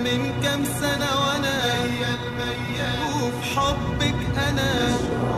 من كام سنة وانا وفي حبك انا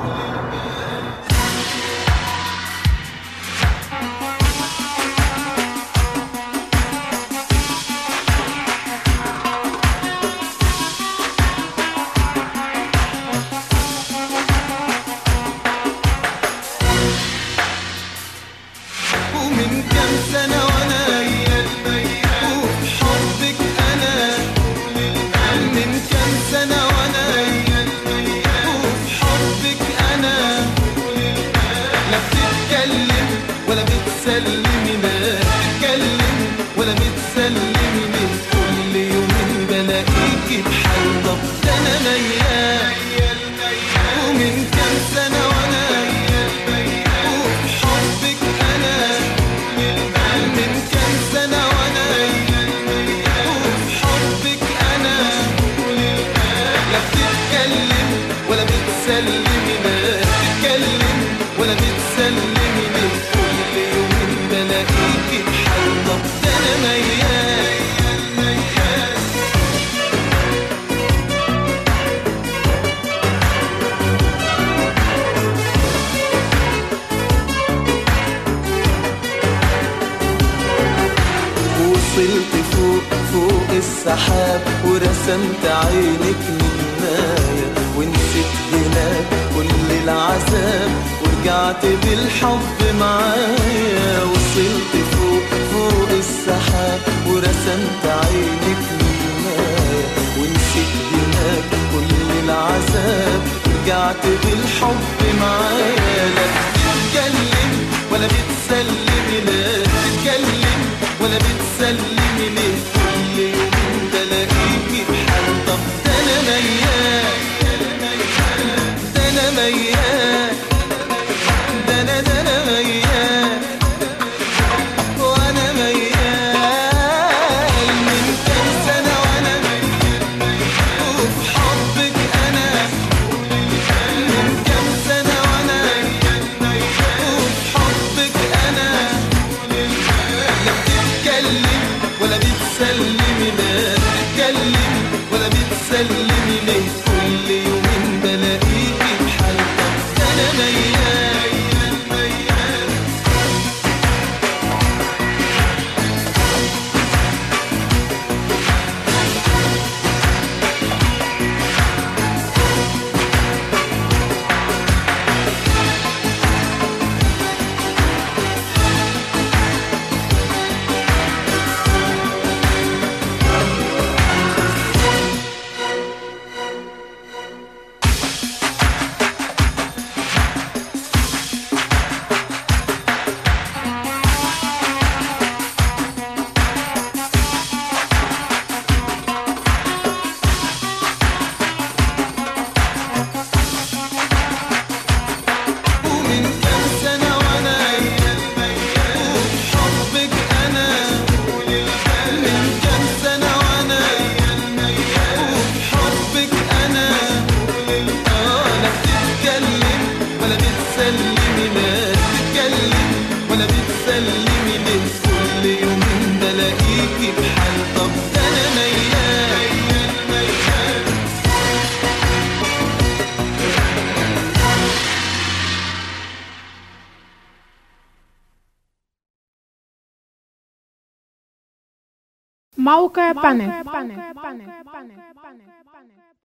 ومن كام سنة وانا وفي حبك انا من كام سنة وانا وفي حبك انا لا بتتكلم ولا بتسلمي لا بتتكلم ولا بتسلمي من كل يوم بلاقيكي بحال طب ده انا ميال ومن كام سنة وانا وفي حبك انا من كام سنة وانا وفي حبك انا لا بتتكلم ولا بتسلمي لا بتتكلم ولا بتسلمي من كل يوم بلاقيكي بحال طب ده انا ميال ميال وصلت فوق فوق السحاب ورسمت عينك نجماية ونسيت هناك كل العذاب ورجعت بالحب معايا وصلت فوق فوق السحاب ورسمت عينك نجماية ونسيت هناك كل العذاب ورجعت بالحب معايا لا بتتكلم ولا بتسلمي لا بتتكلم ولا بتسلمي ليه كل يوم بلاقيكي بحال طب ده انا ميال ده انا ميال ده انا ده انا ميال وانا ميال من كام سنة وانا وفي حبك انا من كام سنة وانا وفي حبك انا لا بتتكلم ولا بتسلمي لا بتتكلم ولا بتسلمي ليه كل يوم بلاقيكي بحال طب ده انا ميال ميال ومن كام سنة وانا وفي حبك انا من كام سنة وانا وفي حبك انا آه لا بتتكلم ولا بتسلمي لا بتتكلم ولا بتسلمي ليه كل يوم بلاقيكي بحال طب ده انا ميال ميال موقع بانل